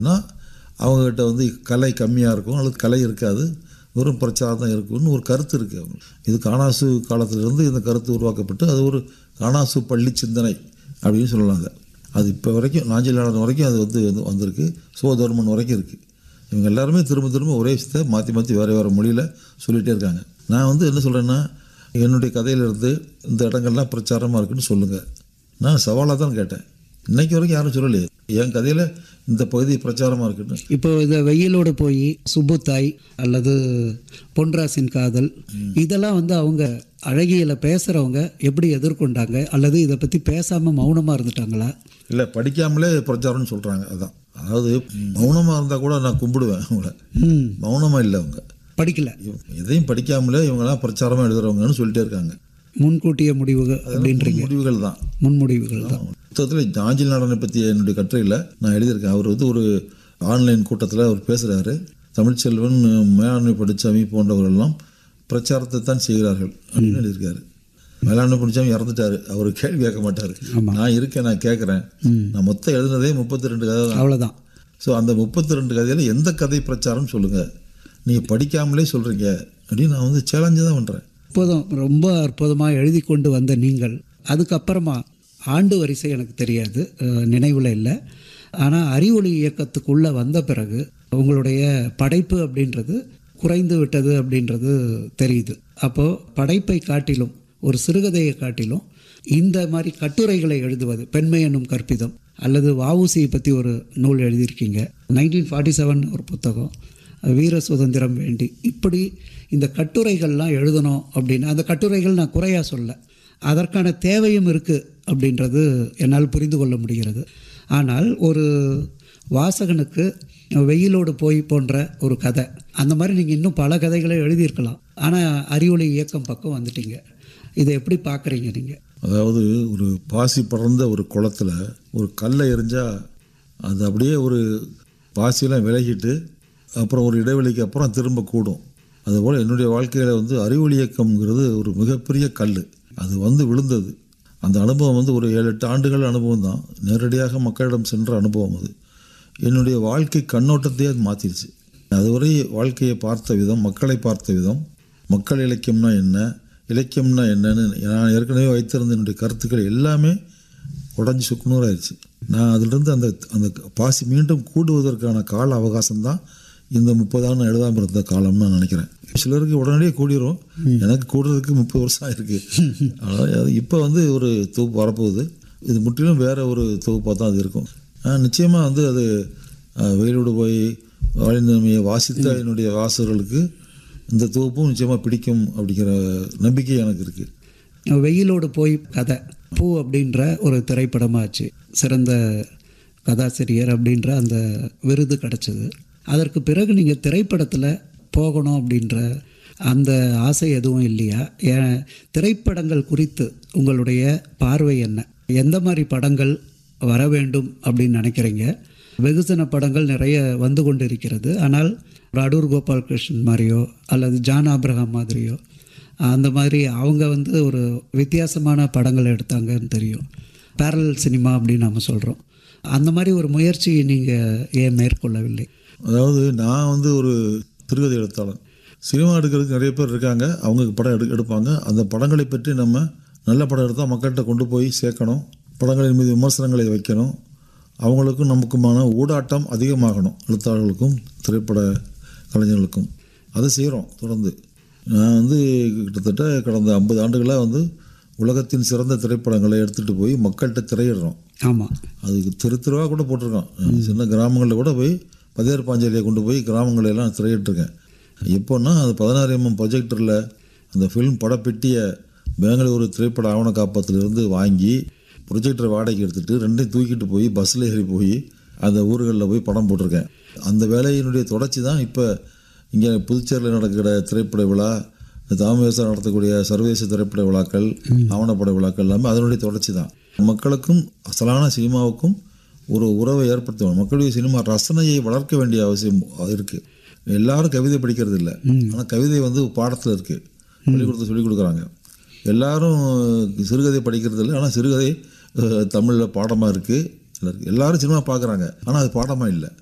னா அவங்கக்கிட்ட வந்து கலை கம்மியாக இருக்கும் அல்லது கலை இருக்காது வெறும் பிரச்சாரம் தான் இருக்கும்னு ஒரு கருத்து இருக்குது அவங்க இது காணாசு காலத்திலிருந்து இந்த கருத்து உருவாக்கப்பட்டு அது ஒரு காணாசு பள்ளி சிந்தனை அப்படின்னு சொல்லலாங்க அது இப்போ வரைக்கும் நாஞ்சிலாளன் வரைக்கும் அது வந்து வந்து வந்திருக்கு சோதர்மன் வரைக்கும் இருக்குது இவங்க எல்லாருமே திரும்ப திரும்ப ஒரே விஷயத்தை மாற்றி மாற்றி வேறு வேறு மொழியில் சொல்லிகிட்டே இருக்காங்க நான் வந்து என்ன சொல்கிறேன்னா என்னுடைய கதையிலிருந்து இந்த இடங்கள்லாம் பிரச்சாரமாக இருக்குன்னு சொல்லுங்கள் நான் சவாலாக தான் கேட்டேன் இன்னைக்கு வரைக்கும் யாரும் சொல்லலையே என் கதையில் இந்த பகுதி பிரச்சாரமாக இருக்குன்னு இப்போ இந்த வெயிலோடு போய் சுப்புத்தாய் அல்லது பொன்ராசின் காதல் இதெல்லாம் வந்து அவங்க அழகியல பேசுகிறவங்க எப்படி எதிர்கொண்டாங்க அல்லது இதை பற்றி பேசாமல் மௌனமாக இருந்துட்டாங்களா இல்லை படிக்காமலே பிரச்சாரம்னு சொல்கிறாங்க அதான் அதாவது மௌனமாக இருந்தால் கூட நான் கும்பிடுவேன் அவங்கள ம் மௌனமாக இல்லை அவங்க படிக்கல இவ- எதையும் படிக்காமலே இவங்கெல்லாம் பிரச்சாரமாக எழுதுறவங்கன்னு சொல்லிட்டே இருக்காங்க முன்கூட்டிய முடிவுகள் அப்படின்றீங்க முடிவுகள் தான் முன்முடிவுகள் தான் புத்தகத்தில் ஜாஞ்சில் நடனை பற்றிய என்னுடைய கட்டுரையில் நான் எழுதியிருக்கேன் அவர் வந்து ஒரு ஆன்லைன் கூட்டத்தில் அவர் பேசுகிறாரு தமிழ்ச்செல்வன் மேலாண்மை படிச்சாமி போன்றவர்களெல்லாம் பிரச்சாரத்தை தான் செய்கிறார்கள் அப்படின்னு எழுதியிருக்காரு மேலாண்மை படிச்சாமி இறந்துட்டாரு அவர் கேள்வி கேட்க மாட்டார் நான் இருக்கேன் நான் கேட்குறேன் நான் மொத்தம் எழுதுனதே முப்பத்தி ரெண்டு கதை தான் அவ்வளோதான் ஸோ அந்த முப்பத்தி ரெண்டு கதையில் எந்த கதை பிரச்சாரம்னு சொல்லுங்கள் நீங்கள் படிக்காமலே சொல்கிறீங்க அப்படின்னு நான் வந்து சேலஞ்சு தான் பண்ணுறேன் அற்புதம் ரொம்ப அற்புதமாக எழுதி கொண்டு வந்த நீங்கள் அதுக்கப்புறமா ஆண்டு வரிசை எனக்கு தெரியாது நினைவில் இல்லை ஆனால் அறிவொளி இயக்கத்துக்குள்ளே வந்த பிறகு உங்களுடைய படைப்பு அப்படின்றது குறைந்து விட்டது அப்படின்றது தெரியுது அப்போது படைப்பை காட்டிலும் ஒரு சிறுகதையை காட்டிலும் இந்த மாதிரி கட்டுரைகளை எழுதுவது பெண்மை என்னும் கற்பிதம் அல்லது வஉசியை பற்றி ஒரு நூல் எழுதியிருக்கீங்க நைன்டீன் ஃபார்ட்டி செவன் ஒரு புத்தகம் வீர சுதந்திரம் வேண்டி இப்படி இந்த கட்டுரைகள்லாம் எழுதணும் அப்படின்னு அந்த கட்டுரைகள் நான் குறையாக சொல்ல அதற்கான தேவையும் இருக்குது அப்படின்றது என்னால் புரிந்து கொள்ள முடிகிறது ஆனால் ஒரு வாசகனுக்கு வெயிலோடு போய் போன்ற ஒரு கதை அந்த மாதிரி நீங்கள் இன்னும் பல கதைகளை எழுதியிருக்கலாம் ஆனால் அறிவொளி இயக்கம் பக்கம் வந்துட்டீங்க இதை எப்படி பார்க்குறீங்க நீங்கள் அதாவது ஒரு பாசி படர்ந்த ஒரு குளத்துல ஒரு கல்லை எறிஞ்சா அது அப்படியே ஒரு பாசியெல்லாம் விலகிட்டு அப்புறம் ஒரு இடைவெளிக்கு அப்புறம் திரும்ப கூடும் அதுபோல் என்னுடைய வாழ்க்கையில் வந்து அறிவொளி இயக்கம்ங்கிறது ஒரு மிகப்பெரிய கல் அது வந்து விழுந்தது அந்த அனுபவம் வந்து ஒரு ஏழு எட்டு ஆண்டுகள் அனுபவம் தான் நேரடியாக மக்களிடம் சென்ற அனுபவம் அது என்னுடைய வாழ்க்கை கண்ணோட்டத்தையே அது மாற்றிடுச்சு அதுவரை வாழ்க்கையை பார்த்த விதம் மக்களை பார்த்த விதம் மக்கள் இலக்கியம்னா என்ன இலக்கியம்னா என்னன்னு நான் ஏற்கனவே வைத்திருந்த என்னுடைய கருத்துக்கள் எல்லாமே உடஞ்சி சுக்குநூறாயிருச்சு நான் அதிலிருந்து அந்த அந்த பாசி மீண்டும் கூடுவதற்கான கால அவகாசம் தான் இந்த முப்பதாண்டு எழுதாமல் இருந்த காலம்னு நான் நினைக்கிறேன் சிலருக்கு உடனடியே கூடிரும் எனக்கு கூடுறதுக்கு முப்பது வருஷம் ஆயிருக்கு ஆனால் இப்போ வந்து ஒரு தொகுப்பு வரப்போகுது இது முற்றிலும் வேற ஒரு தொகுப்பாக தான் அது இருக்கும் நிச்சயமாக வந்து அது அஹ், வெயிலோடு போய் வாழிந்தமையை வாசித்த என்னுடைய வாசகர்களுக்கு இந்த தொகுப்பும் நிச்சயமாக பிடிக்கும் அப்படிங்கிற நம்பிக்கை எனக்கு இருக்குது வெயிலோடு போய் கதை பூ அப்படின்ற ஒரு திரைப்படமாச்சு சிறந்த கதாசிரியர் அப்படின்ற அந்த விருது கிடச்சிது அதற்கு பிறகு நீங்கள் திரைப்படத்தில் போகணும் அப்படின்ற அந்த ஆசை எதுவும் இல்லையா ஏன் திரைப்படங்கள் குறித்து உங்களுடைய பார்வை என்ன எந்த மாதிரி படங்கள் வர வேண்டும் அப்படின்னு நினைக்கிறீங்க வெகுஜன படங்கள் நிறைய வந்து கொண்டு இருக்கிறது ஆனால் ஒரு அடூர் கோபால் கிருஷ்ணன் மாதிரியோ அல்லது ஜான் ஆப்ரஹாம் மாதிரியோ அந்த மாதிரி அவங்க வந்து ஒரு வித்தியாசமான படங்கள் எடுத்தாங்கன்னு தெரியும் பேரல் சினிமா அப்படின்னு நம்ம சொல்கிறோம் அந்த மாதிரி ஒரு முயற்சி நீங்கள் ஏன் மேற்கொள்ளவில்லை அதாவது நான் வந்து ஒரு திருகதை எழுத்தாளன் சினிமா எடுக்கிறதுக்கு நிறைய பேர் இருக்காங்க அவங்க படம் எடு எடுப்பாங்க அந்த படங்களை பற்றி நம்ம நல்ல படம் எடுத்தால் மக்கள்கிட்ட கொண்டு போய் சேர்க்கணும் படங்களின் மீது விமர்சனங்களை வைக்கணும் அவங்களுக்கும் நமக்குமான ஊடாட்டம் அதிகமாகணும் எழுத்தாளர்களுக்கும் திரைப்பட கலைஞர்களுக்கும் அதை செய்கிறோம் தொடர்ந்து நான் வந்து கிட்டத்தட்ட கடந்த ஐம்பது ஆண்டுகளாக வந்து உலகத்தின் சிறந்த திரைப்படங்களை எடுத்துகிட்டு போய் மக்கள்கிட்ட திரையிடுறோம் ஆமாம் அதுக்கு தெரு தெருவாக கூட போட்டிருக்கோம் சின்ன கிராமங்களில் கூட போய் பதையர் பாஞ்சலியை கொண்டு போய் கிராமங்களை எல்லாம் திரையிட்டிருக்கேன் எப்போன்னா அது பதினாறு எம்எம் ப்ரொஜெக்டரில் அந்த ஃபிலிம் படப்பெட்டியை பெங்களூரு திரைப்பட ஆவண காப்பகத்திலிருந்து வாங்கி ப்ரொஜெக்டரை வாடகைக்கு எடுத்துகிட்டு ரெண்டையும் தூக்கிட்டு போய் பஸ்ஸில் ஏறி போய் அந்த ஊர்களில் போய் படம் போட்டிருக்கேன் அந்த வேலையினுடைய தொடர்ச்சி தான் இப்போ இங்கே புதுச்சேரியில் நடக்கிற திரைப்பட விழா தாமேசம் நடத்தக்கூடிய சர்வதேச திரைப்பட விழாக்கள் ஆவணப்பட விழாக்கள் எல்லாமே அதனுடைய தொடர்ச்சி தான் மக்களுக்கும் அசலான சினிமாவுக்கும் ஒரு உறவை ஏற்படுத்தணும் மக்களுடைய சினிமா ரசனையை வளர்க்க வேண்டிய அவசியம் இருக்குது எல்லாரும் கவிதை படிக்கிறது இல்லை ஆனால் கவிதை வந்து பாடத்தில் இருக்குது பள்ளிக்கூடத்தில் சொல்லிக் கொடுக்குறாங்க எல்லாரும் சிறுகதை படிக்கிறது இல்லை ஆனால் சிறுகதை தமிழில் பாடமாக இருக்குது எல்லாரும் சினிமா பார்க்குறாங்க ஆனால் அது பாடமாக இல்லை